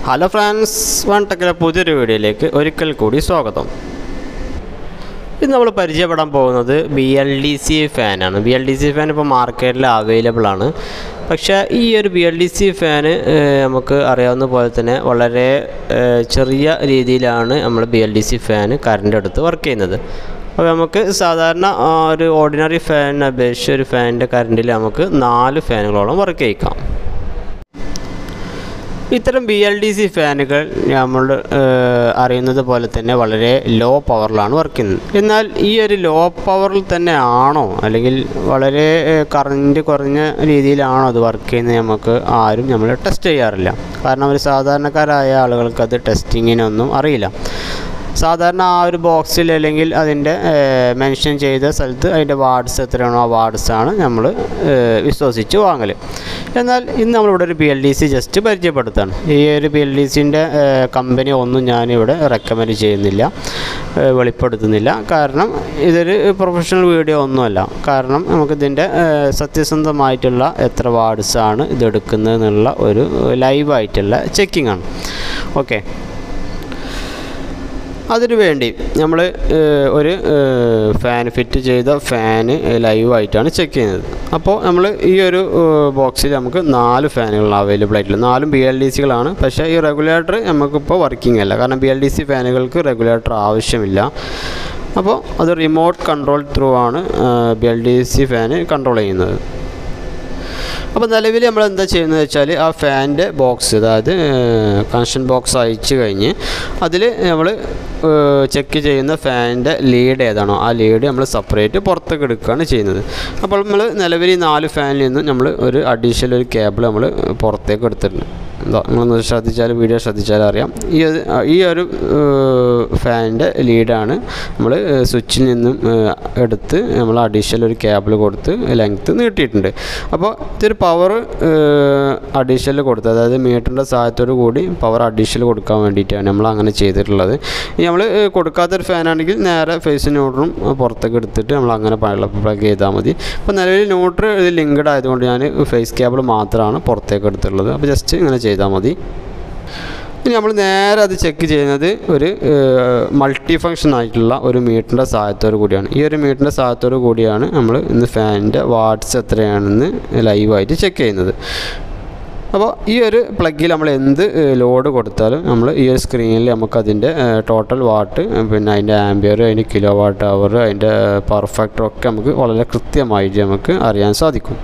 hello friends one ടെക്കിലെ പുതിയൊരു വീഡിയോയിലേക്ക് ഒരിക്കൽ കൂടി സ്വാഗതം ഇന്ന് നമ്മൾ പരിചയപ്പെടാൻ പോകുന്നത് ബി എൽ ഡി സി ഫാനാണ് B L D C fan ഇപ്പോൾ മാർക്കറ്റിൽ അവൈലബിൾ ആണ് പക്ഷേ ഈ ഒരു ബി എൽ ഡി സി ഫാന് നമുക്ക് അറിയാവുന്ന പോലെ തന്നെ വളരെ ഏഹ്, ചെറിയ രീതിയിലാണ് നമ്മൾ ബി എൽ ഡി സി ഫാന് കറണ്ട് എടുത്ത് വർക്ക് ചെയ്യുന്നത് അപ്പോൾ നമുക്ക് സാധാരണ ആ, ഒരു ഓർഡിനറി ഫാനിനെ അപേക്ഷിച്ച് ഒരു ഫാനിൻ്റെ കറണ്ടിൽ നമുക്ക് നാല് ഫാനുകളോളം വർക്ക് ചെയ്യിക്കാം ഇത്തരം ബി എൽ ഡി സി ഫാനുകൾ നമ്മൾ അറിയുന്നത് പോലെ തന്നെ വളരെ ലോ പവറിലാണ് വർക്ക് ചെയ്യുന്നത് എന്നാൽ ഈ ഒരു ലോ പവറിൽ തന്നെ ആണോ അല്ലെങ്കിൽ വളരെ കറണ്ട് കുറഞ്ഞ രീതിയിലാണോ അത് വർക്ക് ചെയ്യുന്നത് നമുക്ക് ആരും നമ്മൾ ടെസ്റ്റ് ചെയ്യാറില്ല കാരണം ഒരു സാധാരണക്കാരായ ആളുകൾക്ക് അത് ടെസ്റ്റിങ്ങിനൊന്നും അറിയില്ല സാധാരണ ആ ഒരു ബോക്സിൽ അല്ലെങ്കിൽ അതിൻ്റെ മെൻഷൻ ചെയ്ത സ്ഥലത്ത് അതിൻ്റെ വാർഡ്സ് എത്രയാണോ ആ വാർഡ്സാണ് നമ്മൾ വിശ്വസിച്ച് വാങ്ങൽ എന്നാൽ ഇന്ന് നമ്മളിവിടെ ഒരു B L D C just പരിചയപ്പെടുത്താണ് ഈ ഒരു ബി എൽ ഡി സിൻ്റെ കമ്പനി ഒന്നും ഞാനിവിടെ റെക്കമെൻഡ് ചെയ്യുന്നില്ല ഏഹ് വെളിപ്പെടുത്തുന്നില്ല കാരണം ഇതൊരു പ്രൊഫഷണൽ വീഡിയോ ഒന്നുമല്ല കാരണം നമുക്കിതിൻ്റെ ഏഹ് സത്യസന്ധമായിട്ടുള്ള എത്ര വാർഡ്സാണ് ഇത് എടുക്കുന്നത് എന്നുള്ള ഒരു ലൈവായിട്ടുള്ള ചെക്കിംഗ് ആണ് ഓക്കെ അതിനു വേണ്ടി നമ്മൾ ഒരു ഫാൻ ഫിറ്റ് ചെയ്ത ഫാന് ലൈവായിട്ടാണ് ചെക്ക് ചെയ്യുന്നത് അപ്പോൾ നമ്മൾ ഈ ഒരു ബോക്സിൽ നമുക്ക് നാല് ഫാനുകളാണ് അവൈലബിൾ ആയിട്ടുള്ളത് നാലും ബി എൽ ഡി സികളാണ് പക്ഷേ ഈ റെഗുലേറ്റർ നമുക്കിപ്പോൾ വർക്കിംഗ് അല്ല കാരണം ബി എൽ ഡി സി ഫാനുകൾക്ക് റെഗുലേറ്റർ ആവശ്യമില്ല അപ്പോൾ അത് റിമോട്ട് കൺട്രോൾ ത്രൂ ആണ് ബി എൽ ഡി സി ഫാന് കൺട്രോൾ ചെയ്യുന്നത് അപ്പോൾ നിലവിൽ നമ്മൾ എന്താ ചെയ്യുന്നത് വെച്ചാൽ ആ ഫാനിൻ്റെ ബോക്സ് അതായത് കണക്ഷൻ ബോക്സ് അയച്ചു കഴിഞ്ഞ് അതിൽ നമ്മൾ ചെക്ക് ചെയ്യുന്ന ഫാനിൻ്റെ ലീഡ് ഏതാണോ ആ ലീഡ് നമ്മൾ സെപ്പറേറ്റ് പുറത്തേക്ക് എടുക്കുകയാണ് ചെയ്യുന്നത് അപ്പോൾ നമ്മൾ നിലവിൽ ഈ നാല് ഫാനിൽ നിന്നും നമ്മൾ ഒരു അഡീഷണൽ ഒരു കേബിൾ നമ്മൾ പുറത്തേക്ക് എടുത്തിട്ടുണ്ട് എന്താ നിങ്ങളൊന്ന് ശ്രദ്ധിച്ചാൽ വീഡിയോ ശ്രദ്ധിച്ചാൽ അറിയാം ഈ ഒരു ഈ ഒരു ഫാനിൻ്റെ ലീഡാണ് നമ്മൾ സ്വിച്ചിൽ നിന്നും ഏഹ്, എടുത്ത് നമ്മൾ അഡീഷണൽ ഒരു കേബിൾ കൊടുത്ത് ലെങ്ത്ത് നീട്ടിയിട്ടുണ്ട് അപ്പോൾ ഇതൊരു പവർ അഡീഷണൽ കൊടുത്ത് അതായത് മീറ്ററിൻ്റെ സഹായത്തോടു കൂടി പവർ അഡീഷണൽ കൊടുക്കാൻ വേണ്ടിയിട്ടാണ് നമ്മൾ അങ്ങനെ ചെയ്തിട്ടുള്ളത് ഇനി നമ്മൾ കൊടുക്കാത്തൊരു ഫാനാണെങ്കിൽ നേരെ ഫേസ് ന്യൂട്രും പുറത്തേക്ക് എടുത്തിട്ട് നമ്മൾ അങ്ങനെ പ്ലഗ് ചെയ്താൽ മതി അപ്പോൾ നിലവിൽ ന്യൂട്ര് ഇത് ലിങ്ക്ഡ് ആയതുകൊണ്ട് ഞാൻ ഫേസ് കേബിൾ മാത്രമാണ് പുറത്തേക്ക് എടുത്തിട്ടുള്ളത് അപ്പോൾ ജസ്റ്റ് ഇങ്ങനെ ചെയ്താൽ മതി ഇനി നമ്മൾ നേരെ അത് ചെക്ക് ചെയ്യുന്നത് ഒരു മൾട്ടി ഫങ്ഷൻ ആയിട്ടുള്ള ഒരു മീറ്ററിൻ്റെ സഹായത്തോടു കൂടിയാണ് ഈ ഒരു മീറ്ററിൻ്റെ സഹായത്തോടു കൂടിയാണ് നമ്മൾ ഇന്ന് ഫാനിൻ്റെ വാട്ട്സ് എത്രയാണെന്ന് ലൈവായിട്ട് ചെക്ക് ചെയ്യുന്നത് അപ്പോൾ ഈ ഒരു പ്ലഗിൽ നമ്മൾ എന്ത് ലോഡ് കൊടുത്താലും നമ്മൾ ഈ ഒരു സ്ക്രീനിൽ നമുക്ക് അതിൻ്റെ ടോട്ടൽ വാട്ട് പിന്നെ അതിൻ്റെ ആംബിയർ അതിൻ്റെ കിലോ വാട്ട് അവർ അതിൻ്റെ പെർഫെക്റ്റ് ഒക്കെ നമുക്ക് വളരെ കൃത്യമായിട്ട് നമുക്ക് അറിയാൻ സാധിക്കും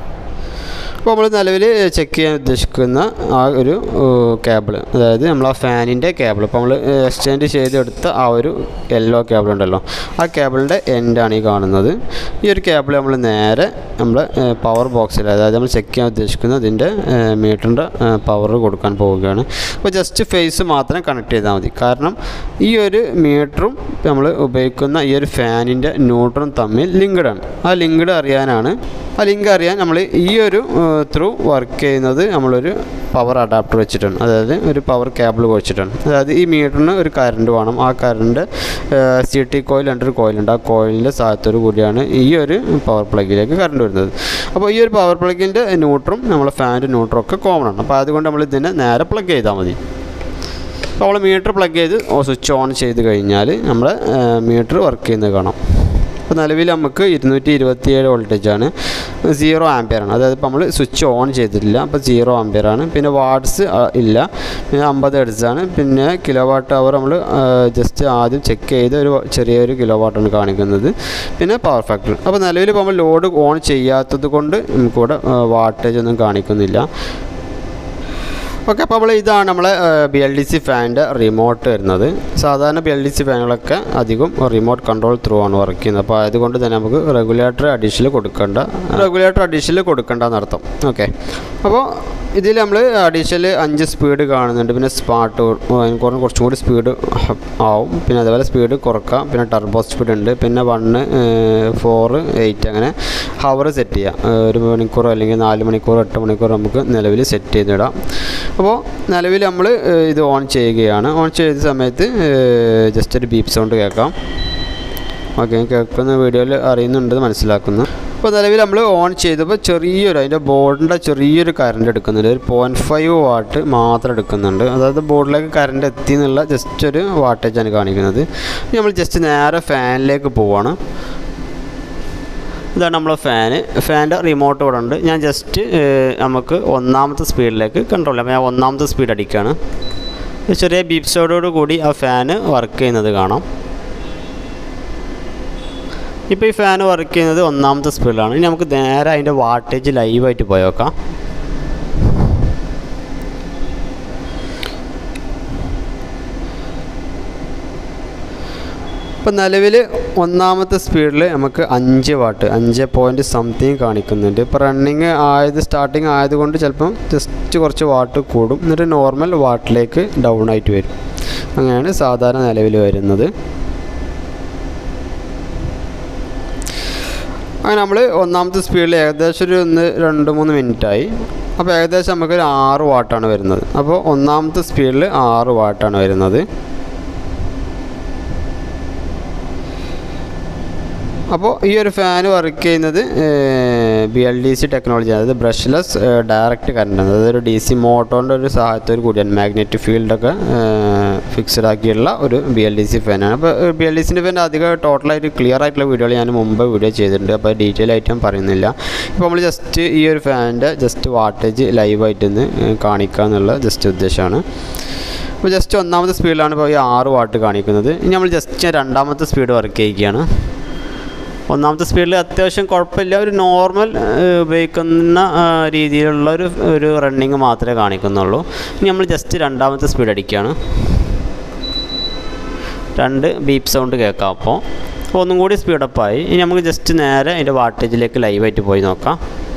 അപ്പോൾ നമ്മൾ നിലവിൽ ചെക്ക് ചെയ്യാൻ ഉദ്ദേശിക്കുന്ന ആ ഒരു കേബിൾ അതായത് നമ്മൾ ആ ഫാനിൻ്റെ കേബിൾ ഇപ്പോൾ നമ്മൾ എക്സ്ചേഞ്ച് ചെയ്തെടുത്ത ആ ഒരു യെല്ലോ കേബിൾ ഉണ്ടല്ലോ ആ കേബിളിൻ്റെ എൻഡാണ് ഈ കാണുന്നത് ഈ ഒരു കേബിൾ നമ്മൾ നേരെ നമ്മൾ പവർ ബോക്സിൽ അതായത് നമ്മൾ ചെക്ക് ചെയ്യാൻ ഉദ്ദേശിക്കുന്ന അതിൻ്റെ മീറ്ററിൻ്റെ പവർ കൊടുക്കാൻ പോവുകയാണ് അപ്പോൾ ജസ്റ്റ് ഫേസ് മാത്രം കണക്ട് ചെയ്താൽ മതി കാരണം ഈ ഒരു മീറ്ററും നമ്മൾ ഉപയോഗിക്കുന്ന ഈ ഒരു ഫാനിൻ്റെ ന്യൂട്രും തമ്മിൽ ലിങ്ക്ഡ് ആണ് ആ ലിങ്ക്ഡ് അറിയാനാണ് ആ ലിങ്ക് അറിയാൻ നമ്മൾ ഈ ഒരു ത്രൂ വർക്ക് ചെയ്യുന്നത് നമ്മളൊരു പവർ അഡാപ്റ്റർ വെച്ചിട്ടാണ് അതായത് ഒരു പവർ കേബിൾ വെച്ചിട്ടാണ് അതായത് ഈ മീറ്ററിന് ഒരു കറണ്ട് വേണം ആ കറണ്ട് സി ടി കോയിൽ രണ്ടൊരു കോയിലുണ്ട് ആ കോയിലിൻ്റെ സഹായത്തോടു കൂടിയാണ് ഈ ഒരു പവർ പ്ലഗിലേക്ക് കറണ്ട് വരുന്നത് അപ്പോൾ ഈ ഒരു പവർ പ്ലഗിൻ്റെ ന്യൂട്രും നമ്മളെ ഫാനിൻ്റെ ന്യൂട്രും ഒക്കെ കോമൺ ആണ് അപ്പോൾ അതുകൊണ്ട് നമ്മൾ ഇതിനെ നേരെ പ്ലഗ് ചെയ്താൽ മതി അപ്പോൾ നമ്മൾ മീറ്റർ പ്ലഗ് ചെയ്ത് സ്വിച്ച് ഓൺ ചെയ്ത് കഴിഞ്ഞാൽ നമ്മൾ മീറ്റർ വർക്ക് ചെയ്യുന്നത് കാണാം അപ്പോൾ നിലവിൽ നമുക്ക് ഇരുന്നൂറ്റി ഇരുപത്തിയേഴ് വോൾട്ടേജാണ് സീറോ ആംപിയറാണ് അതായത് ഇപ്പോൾ നമ്മൾ സ്വിച്ച് ഓൺ ചെയ്തിട്ടില്ല അപ്പോൾ സീറോ ആംപിയറാണ് പിന്നെ വാട്ട്സ് ഇല്ല പിന്നെ അമ്പത് ഹെഡ്സാണ് പിന്നെ കിലോ വാട്ട് അവർ നമ്മൾ ജസ്റ്റ് ആദ്യം ചെക്ക് ചെയ്ത് ഒരു ചെറിയൊരു കിലോ വാട്ടാണ് കാണിക്കുന്നത് പിന്നെ പവർ ഫാക്ടർ അപ്പോൾ നിലവിൽ ഇപ്പോൾ നമ്മൾ ലോഡ് ഓൺ ചെയ്യാത്തത് കൊണ്ട് നമുക്കിവിടെ വാട്ടേജ് ഒന്നും കാണിക്കുന്നില്ല ഓക്കെ അപ്പോൾ നമ്മൾ ഇതാണ് നമ്മളെ ബി എൽ ഡി സി ഫാനിൻ്റെ റിമോട്ട് വരുന്നത് സാധാരണ ബി എൽ ഡി സി ഫാനുകളൊക്കെ അധികം റിമോട്ട് കൺട്രോൾ ത്രൂ ആണ് വർക്ക് ചെയ്യുന്നത് അപ്പോൾ അതുകൊണ്ട് തന്നെ നമുക്ക് റെഗുലേറ്റർ അഡീഷണൽ കൊടുക്കേണ്ട റെഗുലേറ്റർ അഡീഷണൽ കൊടുക്കേണ്ടെന്നർത്ഥം ഓക്കെ അപ്പോൾ ഇതിൽ നമ്മൾ അഡീഷണൽ അഞ്ച് സ്പീഡ് കാണുന്നുണ്ട് പിന്നെ സ്പാട്ട് കുറഞ്ഞ കുറച്ചും കൂടി സ്പീഡ് ആവും പിന്നെ അതേപോലെ സ്പീഡ് കുറക്കാം പിന്നെ ടർബോ സ്പീഡ് ഉണ്ട് പിന്നെ വണ്ണ് ഫോറ് എയ്റ്റ് അങ്ങനെ ഹവർ സെറ്റ് ചെയ്യാം ഏഹ് ഒരു മണിക്കൂർ അല്ലെങ്കിൽ നാല് മണിക്കൂർ എട്ട് മണിക്കൂർ നമുക്ക് നിലവിൽ സെറ്റ് ചെയ്തിടാം അപ്പോൾ നിലവിൽ നമ്മൾ ഇത് ഓൺ ചെയ്യുകയാണ് ഓൺ ചെയ്ത സമയത്ത് ജസ്റ്റ് ഒരു ബീപ്പ് സൗണ്ട് കേൾക്കാം ഓക്കെ കേൾക്കുന്ന വീഡിയോയിൽ അറിയുന്നുണ്ടെന്ന് മനസ്സിലാക്കുന്നു ഇപ്പോൾ നിലവിൽ നമ്മൾ ഓൺ ചെയ്തപ്പോൾ ചെറിയൊരു അതിൻ്റെ ബോർഡിൻ്റെ ചെറിയൊരു കറണ്ട് എടുക്കുന്നുണ്ട് ഒരു പോയിൻറ്റ് ഫൈവ് വാട്ട് മാത്രം എടുക്കുന്നുണ്ട് അതായത് ബോർഡിലേക്ക് കറണ്ട് എത്തി എന്നുള്ള ജസ്റ്റ് ഒരു വാട്ടേജാണ് കാണിക്കുന്നത് ഇനി നമ്മൾ ജസ്റ്റ് നേരെ ഫാനിലേക്ക് പോവാണ് ഇതാണ് നമ്മളെ ഫാന് ഫാൻ്റെ റിമോട്ട് ഇവിടെ ഉണ്ട് ഞാൻ ജസ്റ്റ് നമുക്ക് ഒന്നാമത്തെ സ്പീഡിലേക്ക് കൺട്രോൾ ചെയ്യാം അപ്പോൾ ഞാൻ ഒന്നാമത്തെ സ്പീഡ് അടിക്കുകയാണ് ഒരു ചെറിയ ബീപ്സോടോട് കൂടി ആ ഫാന് വർക്ക് ചെയ്യുന്നത് കാണാം ഇപ്പോൾ ഈ ഫാൻ വർക്ക് ചെയ്യുന്നത് ഒന്നാമത്തെ സ്പീഡിലാണ് ഇനി നമുക്ക് നേരെ അതിൻ്റെ വാട്ടേജ് ലൈവായിട്ട് പോയി നോക്കാം ഇപ്പം നിലവിൽ ഒന്നാമത്തെ സ്പീഡിൽ നമുക്ക് അഞ്ച് വാട്ട് അഞ്ച് പോയിൻറ്റ് സംതിങ് കാണിക്കുന്നുണ്ട് ഇപ്പോൾ റണ്ണിങ് ആയത് സ്റ്റാർട്ടിങ് ആയതുകൊണ്ട് ചിലപ്പം ജസ്റ്റ് കുറച്ച് വാട്ട് കൂടും എന്നിട്ട് നോർമൽ വാട്ടിലേക്ക് ഡൗൺ ആയിട്ട് വരും അങ്ങനെയാണ് സാധാരണ നിലവിൽ വരുന്നത് അങ്ങനെ നമ്മൾ ഒന്നാമത്തെ സ്പീഡിൽ ഏകദേശം ഒരു ഒന്ന് രണ്ട് മൂന്ന് മിനിറ്റായി അപ്പോൾ ഏകദേശം നമുക്കൊരു ആറ് വാട്ടാണ് വരുന്നത് അപ്പോൾ ഒന്നാമത്തെ സ്പീഡിൽ ആറ് വാട്ടാണ് വരുന്നത് അപ്പോൾ ഈ ഒരു ഫാൻ വർക്ക് ചെയ്യുന്നത് B L D C technology അതായത് ബ്രഷ്ലെസ് ഡയറക്റ്റ് കറണ്ട് അതായത് ഒരു ഡി സി മോട്ടോറിൻ്റെ ഒരു സഹായത്തോട് കൂടിയാണ് മാഗ്നറ്റിക് ഫീൽഡൊക്കെ ഫിക്സഡ് ആക്കിയുള്ള ഒരു ബി എൽ ഡി സി ഫാനാണ് അപ്പോൾ ബി എൽ ഡി സിൻ്റെ ഫാൻ അധികം ടോട്ടലായിട്ട് ക്ലിയർ ആയിട്ടുള്ള വീഡിയോകൾ ഞാൻ മുമ്പ് വീഡിയോ ചെയ്തിട്ടുണ്ട് അപ്പോൾ ഡീറ്റെയിൽ ആയിട്ട് ഞാൻ പറയുന്നില്ല ഇപ്പോൾ നമ്മൾ ജസ്റ്റ് ഈ ഒരു ഫാനിൻ്റെ ജസ്റ്റ് വാട്ടേജ് ലൈവായിട്ടൊന്ന് കാണിക്കുക എന്നുള്ള ജസ്റ്റ് ഉദ്ദേശമാണ് അപ്പോൾ ജസ്റ്റ് ഒന്നാമത്തെ സ്പീഡിലാണ് ഇപ്പോൾ ഈ ആറ് വാട്ട് കാണിക്കുന്നത് ഇനി നമ്മൾ ജസ്റ്റ് രണ്ടാമത്തെ സ്പീഡ് വർക്ക് ചെയ്യുകയാണ് ഒന്നാമത്തെ സ്പീഡിൽ അത്യാവശ്യം കുഴപ്പമില്ല ഒരു നോർമൽ ഉപയോഗിക്കുന്ന രീതിയിലുള്ള ഒരു ഒരു റണ്ണിങ് മാത്രമേ കാണിക്കുന്നുള്ളൂ ഇനി നമ്മൾ ജസ്റ്റ് രണ്ടാമത്തെ സ്പീഡ് അടിക്കുകയാണ് രണ്ട് ബീപ്പ് സൗണ്ട് കേൾക്കാം അപ്പോൾ അപ്പോൾ ഒന്നും കൂടി സ്പീഡപ്പായി ഇനി നമുക്ക് ജസ്റ്റ് നേരെ അതിൻ്റെ വാട്ടേജിലേക്ക് ലൈവായിട്ട് പോയി നോക്കാം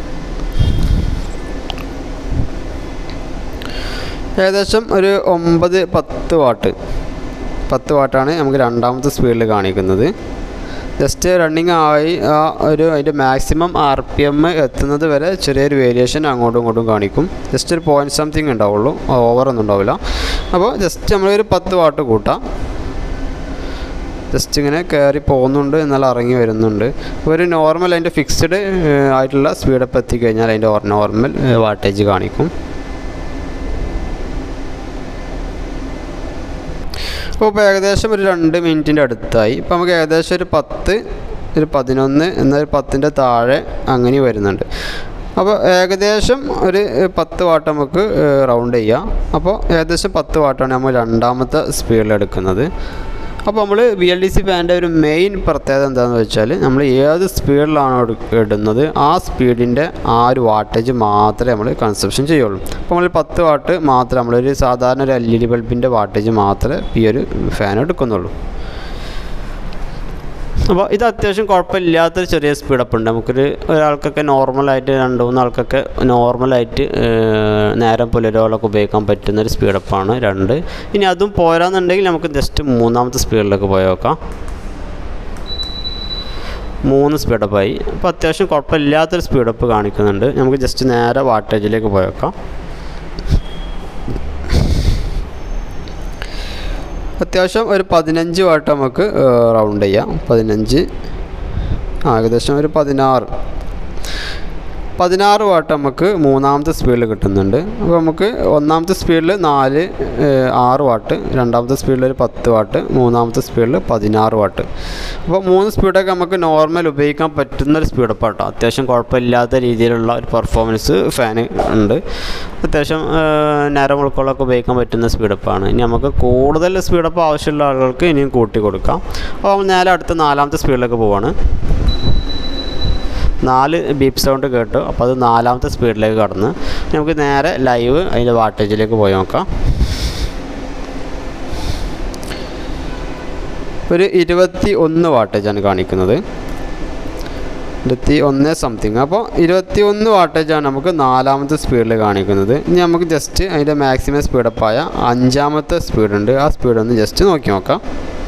ഏകദേശം ഒരു ഒമ്പത് പത്ത് വാട്ട് പത്ത് വാട്ടാണ് നമുക്ക് രണ്ടാമത്തെ സ്പീഡിൽ കാണിക്കുന്നത് ജസ്റ്റ് റണ്ണിങ് ആയി ആ ഒരു അതിൻ്റെ മാക്സിമം ആർ പി എം എത്തുന്നത് വരെ ചെറിയൊരു വേരിയേഷൻ അങ്ങോട്ടും ഇങ്ങോട്ടും കാണിക്കും ജസ്റ്റ് ഒരു പോയിൻറ്റ് സംതിങ് ഉണ്ടാവുള്ളൂ ഓവർ ഒന്നും ഉണ്ടാവില്ല അപ്പോൾ ജസ്റ്റ് നമ്മളൊരു പത്ത് വാട്ട് കൂട്ടാം ജസ്റ്റ് ഇങ്ങനെ കയറി പോകുന്നുണ്ട് എന്നാൽ ഇറങ്ങി വരുന്നുണ്ട് ഒരു നോർമൽ അതിൻ്റെ ഫിക്സ്ഡ് ആയിട്ടുള്ള സ്പീഡപ്പ് എത്തിക്കഴിഞ്ഞാൽ അതിൻ്റെ നോർമൽ വാട്ടേജ് കാണിക്കും അപ്പോൾ ഇപ്പോൾ ഏകദേശം ഒരു രണ്ട് മിനിറ്റിൻ്റെ അടുത്തായി ഇപ്പോൾ നമുക്ക് ഏകദേശം ഒരു പത്ത് ഒരു പതിനൊന്ന് എന്നൊരു പത്തിൻ്റെ താഴെ അങ്ങനെ വരുന്നുണ്ട് അപ്പോൾ ഏകദേശം ഒരു പത്ത് വാട്ട് നമുക്ക് റൗണ്ട് ചെയ്യാം അപ്പോൾ ഏകദേശം പത്ത് വാട്ടാണ് നമ്മൾ രണ്ടാമത്തെ സ്പീഡിൽ എടുക്കുന്നത് അപ്പോൾ നമ്മൾ ബി എൽ ഡി സി ഫാൻ്റെ ഒരു മെയിൻ പ്രത്യേകത എന്താണെന്ന് വെച്ചാൽ നമ്മൾ ഏത് സ്പീഡിലാണോ ഇടുന്നത് ആ സ്പീഡിൻ്റെ ആ ഒരു വാട്ടേജ് മാത്രമേ നമ്മൾ കൺസപ്ഷൻ ചെയ്യുള്ളൂ അപ്പോൾ നമ്മൾ പത്ത് വാട്ട് മാത്രമേ നമ്മളൊരു സാധാരണ ഒരു എൽ ഇ ഡി ബൾബിൻ്റെ വാട്ടേജ് മാത്രമേ ഈ ഒരു ഫാൻ എടുക്കുന്നുള്ളൂ അപ്പോൾ ഇത് അത്യാവശ്യം കുഴപ്പമില്ലാത്തൊരു ചെറിയ സ്പീഡപ്പ് ഉണ്ട് നമുക്കൊരു ഒരാൾക്കൊക്കെ നോർമലായിട്ട് രണ്ട് മൂന്ന് ആൾക്കൊക്കെ നോർമലായിട്ട് നേരം പുലരോളൊക്കെ ഉപയോഗിക്കാൻ പറ്റുന്ന ഒരു സ്പീഡപ്പാണ് രണ്ട് ഇനി അതും പോരാന്നുണ്ടെങ്കിൽ നമുക്ക് ജസ്റ്റ് മൂന്നാമത്തെ സ്പീഡിലേക്ക് പോയി നോക്കാം മൂന്ന് സ്പീഡപ്പായി അപ്പോൾ അത്യാവശ്യം കുഴപ്പമില്ലാത്തൊരു സ്പീഡപ്പ് കാണിക്കുന്നുണ്ട് നമുക്ക് ജസ്റ്റ് നേരെ വാട്ടേജിലേക്ക് പോയി നോക്കാം അത്യാവശ്യം ഒരു പതിനഞ്ച് വാട്ട് നമുക്ക് റൗണ്ട് ചെയ്യാം പതിനഞ്ച് ഏകദേശം ഒരു പതിനാറ് പതിനാറ് വാട്ട് നമുക്ക് മൂന്നാമത്തെ സ്പീഡിൽ കിട്ടുന്നുണ്ട് അപ്പോൾ നമുക്ക് ഒന്നാമത്തെ സ്പീഡിൽ നാല് ആറ് വാട്ട് രണ്ടാമത്തെ സ്പീഡിൽ ഒരു പത്ത് വാട്ട് മൂന്നാമത്തെ സ്പീഡിൽ പതിനാറ് വാട്ട് അപ്പോൾ മൂന്ന് സ്പീഡൊക്കെ നമുക്ക് നോർമൽ ഉപയോഗിക്കാൻ പറ്റുന്ന ഒരു സ്പീഡപ്പ് കേട്ടോ അത്യാവശ്യം കുഴപ്പമില്ലാത്ത രീതിയിലുള്ള ഒരു പെർഫോമൻസ് ഫാൻ ഉണ്ട് അത്യാവശ്യം നേരം ഉൾക്കൊള്ളൊക്കെ ഉപയോഗിക്കാൻ പറ്റുന്ന സ്പീഡപ്പാണ് ഇനി നമുക്ക് കൂടുതൽ സ്പീഡപ്പ് ആവശ്യമുള്ള ആളുകൾക്ക് ഇനിയും കൂട്ടി കൊടുക്കാം അപ്പോൾ നേരെ അടുത്ത നാലാമത്തെ സ്പീഡിലേക്ക് പോവാണ് നാല് ബീപ്പ് സൗണ്ട് കേട്ടു അപ്പോൾ അത് നാലാമത്തെ സ്പീഡിലേക്ക് കടന്ന് നമുക്ക് നേരെ ലൈവ് അതിൻ്റെ വാട്ടേജിലേക്ക് പോയി നോക്കാം ഒരു ഇരുപത്തി ഒന്ന് വാട്ടേജാണ് കാണിക്കുന്നത് ഇരുപത്തി ഒന്ന് സംതിങ് അപ്പോൾ ഇരുപത്തി ഒന്ന് വാട്ടേജാണ് നമുക്ക് നാലാമത്തെ സ്പീഡിൽ കാണിക്കുന്നത് ഇനി നമുക്ക് ജസ്റ്റ് അതിൻ്റെ മാക്സിമം സ്പീഡപ്പായ അഞ്ചാമത്തെ സ്പീഡുണ്ട് ആ സ്പീഡൊന്ന് ജസ്റ്റ് നോക്കി നോക്കാം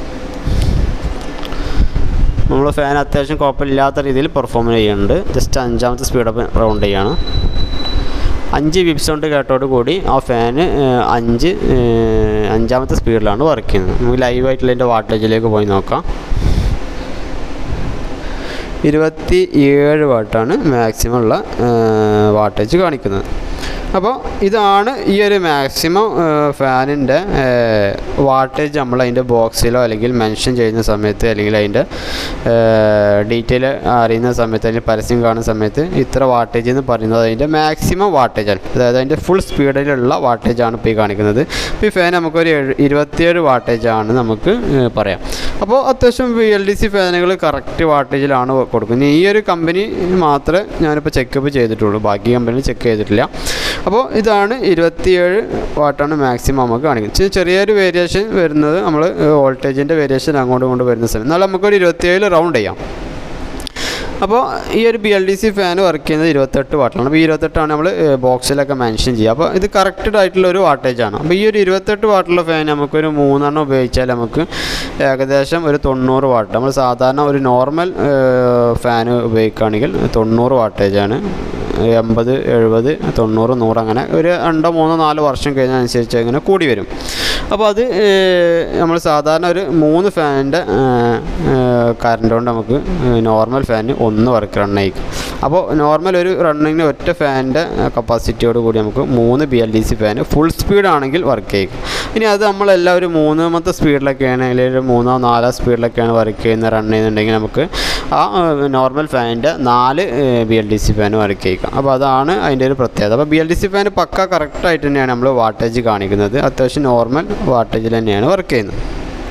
നമ്മൾ ഫാൻ അത്യാവശ്യം കുഴപ്പമില്ലാത്ത രീതിയിൽ പെർഫോം ചെയ്യുന്നുണ്ട് ജസ്റ്റ് അഞ്ചാമത്തെ സ്പീഡപ്പ് റൗണ്ട് ചെയ്യാണ് അഞ്ച് വിപ്പ് സൗണ്ട് കേട്ടോട് കൂടി ആ ഫാന് അഞ്ച് അഞ്ചാമത്തെ സ്പീഡിലാണ് വർക്ക് ചെയ്യുന്നത് നമുക്ക് ലൈവായിട്ടുള്ള അതിൻ്റെ വാട്ടേജിലേക്ക് പോയി നോക്കാം ഇരുപത്തി ഏഴ് വാട്ടാണ് മാക്സിമം ഉള്ള വാട്ടേജ് കാണിക്കുന്നത് അപ്പോൾ ഇതാണ് ഈ ഒരു മാക്സിമം ഫാനിൻ്റെ വാട്ടേജ് നമ്മൾ അതിൻ്റെ ബോക്സിലോ അല്ലെങ്കിൽ മെൻഷൻ ചെയ്യുന്ന സമയത്ത് അല്ലെങ്കിൽ അതിൻ്റെ ഡീറ്റെയിൽ അറിയുന്ന സമയത്ത് അല്ലെങ്കിൽ പരസ്യം കാണുന്ന സമയത്ത് ഇത്ര വാട്ടേജ് എന്ന് പറയുന്നത് അതിൻ്റെ മാക്സിമം വാട്ടേജാണ് അതായത് അതിൻ്റെ ഫുൾ സ്പീഡിലുള്ള വാട്ടേജാണ് ഇപ്പോൾ ഈ കാണിക്കുന്നത് ഇപ്പോൾ ഈ ഫാൻ നമുക്കൊരു എഴു- ഇരുപത്തിയേഴ് വാട്ടേജാണ് നമുക്ക് ഏഹ്, പറയാം അപ്പോൾ അത്യാവശ്യം വി എൽ ഡി സി ഫാനുകൾ കറക്റ്റ് വാട്ടേജിലാണ് കൊടുക്കുന്നത് ഈ ഒരു കമ്പനി മാത്രമേ ഞാനിപ്പോൾ ചെക്കപ്പ് ചെയ്തിട്ടുള്ളൂ ബാക്കി കമ്പനി ചെക്ക് ചെയ്തിട്ടില്ല അപ്പോൾ ഇതാണ് ഇരുപത്തിയേഴ് വാട്ടാണ് മാക്സിമം നമുക്ക് കാണിക്കുന്നത് ചെ- ചെറിയൊരു വേരിയേഷൻ വരുന്നത് നമ്മൾ വോൾട്ടേജിൻ്റെ വേരിയേഷൻ അങ്ങോട്ടും ഇങ്ങോട്ടും വരുന്ന സമയം എന്നാൽ നമുക്കൊരു ഇരുപത്തിയേഴ് റൗണ്ട് ചെയ്യാം അപ്പോൾ ഈ ഒരു B L D C fan work ചെയ്യുന്നത് ഇരുപത്തെട്ട് വാട്ടിലാണ് അപ്പോൾ ഈ ഇരുപത്തെട്ടാണ് നമ്മൾ ബോക്സിലൊക്കെ മെൻഷൻ ചെയ്യുക അപ്പോൾ ഇത് കറക്റ്റഡ് ആയിട്ടുള്ള ഒരു വാട്ടേജ് ആണ് അപ്പോൾ ഈ ഒരു ഇരുപത്തെട്ട് വാട്ടുള്ള ഫാൻ നമുക്കൊരു മൂന്നെണ്ണം ഉപയോഗിച്ചാൽ നമുക്ക് ഏകദേശം ഒരു തൊണ്ണൂറ് വാട്ട് നമ്മൾ സാധാരണ ഒരു നോർമൽ ഫാൻ ഉപയോഗിക്കുകയാണെങ്കിൽ തൊണ്ണൂറ് വാട്ടേജാണ് എൺപത് എഴുപത് തൊണ്ണൂറ് നൂറ് അങ്ങനെ ഒരു രണ്ടോ മൂന്നോ നാലോ വർഷം കഴിഞ്ഞതനുസരിച്ച് അങ്ങനെ കൂടി വരും അപ്പോൾ അത് നമ്മൾ സാധാരണ ഒരു മൂന്ന് ഫാനിൻ്റെ കറണ്ട് കൊണ്ട് നമുക്ക് നോർമൽ ഫാന് ഒന്ന് വർക്ക് റൺ ആയിരിക്കും അപ്പോൾ നോർമൽ ഒരു റണ്ണിങ്ങിന് ഒറ്റ ഫാനിൻ്റെ കപ്പാസിറ്റിയോട് കൂടി നമുക്ക് മൂന്ന് ബി എൽ ഡി സി ഫാന് ഫുൾ സ്പീഡ് ആണെങ്കിൽ വർക്ക് ചെയ്യും ഇനി അത് നമ്മളെല്ലാവരും മൂന്നാമത്തെ സ്പീഡിലൊക്കെയാണ് അല്ലെങ്കിൽ ഒരു മൂന്നോ നാലോ സ്പീഡിലൊക്കെയാണ് വർക്ക് ചെയ്യുന്ന റൺ ചെയ്യുന്നുണ്ടെങ്കിൽ നമുക്ക് ആ നോർമൽ ഫാനിൻ്റെ നാല് B L D C fan work ചെയ്യിക്കാം അപ്പോൾ അതാണ് അതിൻ്റെ ഒരു പ്രത്യേകത അപ്പോൾ B L D C fan പക്ക കറക്റ്റായിട്ട് തന്നെയാണ് നമ്മൾ വാട്ടേജ് കാണിക്കുന്നത് അത്യാവശ്യം നോർമൽ വാട്ടേജിൽ തന്നെയാണ് വർക്ക് ചെയ്യുന്നത്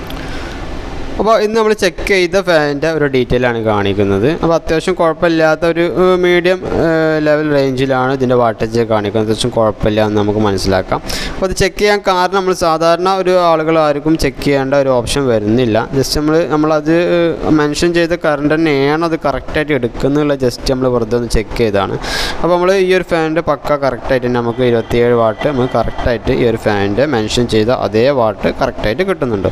അപ്പോൾ ഇന്ന് നമ്മൾ ചെക്ക് ചെയ്ത ഫാനിൻ്റെ ഒരു ഡീറ്റെയിൽ ആണ് കാണിക്കുന്നത് അപ്പോൾ അത്യാവശ്യം കുഴപ്പമില്ലാത്ത ഒരു മീഡിയം ലെവൽ റേഞ്ചിലാണ് ഇതിൻ്റെ വാട്ടേജ് കാണിക്കുന്നത് അത്യാവശ്യം കുഴപ്പമില്ല എന്ന് നമുക്ക് മനസ്സിലാക്കാം അപ്പോൾ അത് ചെക്ക് ചെയ്യാൻ കാരണം നമ്മൾ സാധാരണ ഒരു ആളുകൾ ആർക്കും ചെക്ക് ചെയ്യേണ്ട ഒരു ഓപ്ഷൻ വരുന്നില്ല ജസ്റ്റ് നമ്മൾ നമ്മളത് മെൻഷൻ ചെയ്ത കറണ്ട് തന്നെയാണ് അത് കറക്റ്റായിട്ട് എടുക്കുന്നുള്ള ജസ്റ്റ് നമ്മൾ വെറുതെ ഒന്ന് ചെക്ക് ചെയ്താണ് അപ്പോൾ നമ്മൾ ഈ ഒരു ഫാനിൻ്റെ പക്ക കറക്റ്റായിട്ട് തന്നെ നമുക്ക് ഇരുപത്തിയേഴ് വാട്ട് നമുക്ക് കറക്റ്റായിട്ട് ഈ ഒരു ഫാനിൻ്റെ മെൻഷൻ ചെയ്ത അതേ വാട്ട് കറക്റ്റായിട്ട് കിട്ടുന്നുണ്ട്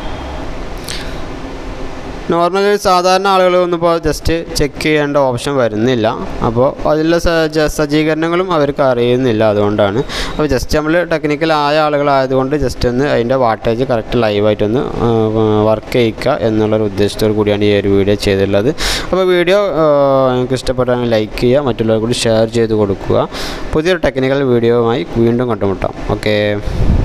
നോർമലി സാധാരണ ആളുകളൊന്നും ഇപ്പോൾ ജസ്റ്റ് ചെക്ക് ചെയ്യേണ്ട ഓപ്ഷൻ വരുന്നില്ല അപ്പോൾ അതിലുള്ള സ- സജ്ജീകരണങ്ങളും അവർക്ക് അറിയുന്നില്ല അതുകൊണ്ടാണ് അപ്പോൾ ജസ്റ്റ് നമ്മൾ ടെക്നിക്കൽ ആയ ആളുകളായതുകൊണ്ട് ജസ്റ്റ് ഒന്ന് അതിൻ്റെ വാട്ടേജ് കറക്റ്റ് ലൈവായിട്ടൊന്ന് വർക്ക് ചെയ്യിക്കുക എന്നുള്ളൊരു ഉദ്ദേശത്തോടു കൂടിയാണ് ഈ ഒരു വീഡിയോ ചെയ്തിട്ടുള്ളത് അപ്പോൾ വീഡിയോ നിങ്ങൾക്ക് ഇഷ്ടപ്പെട്ടാൽ ലൈക്ക് ചെയ്യുക മറ്റുള്ളവർ കൂടി ഷെയർ ചെയ്ത് കൊടുക്കുക പുതിയൊരു ടെക്നിക്കൽ വീഡിയോയുമായി വീണ്ടും കണ്ടുമുട്ടാം ഓക്കേ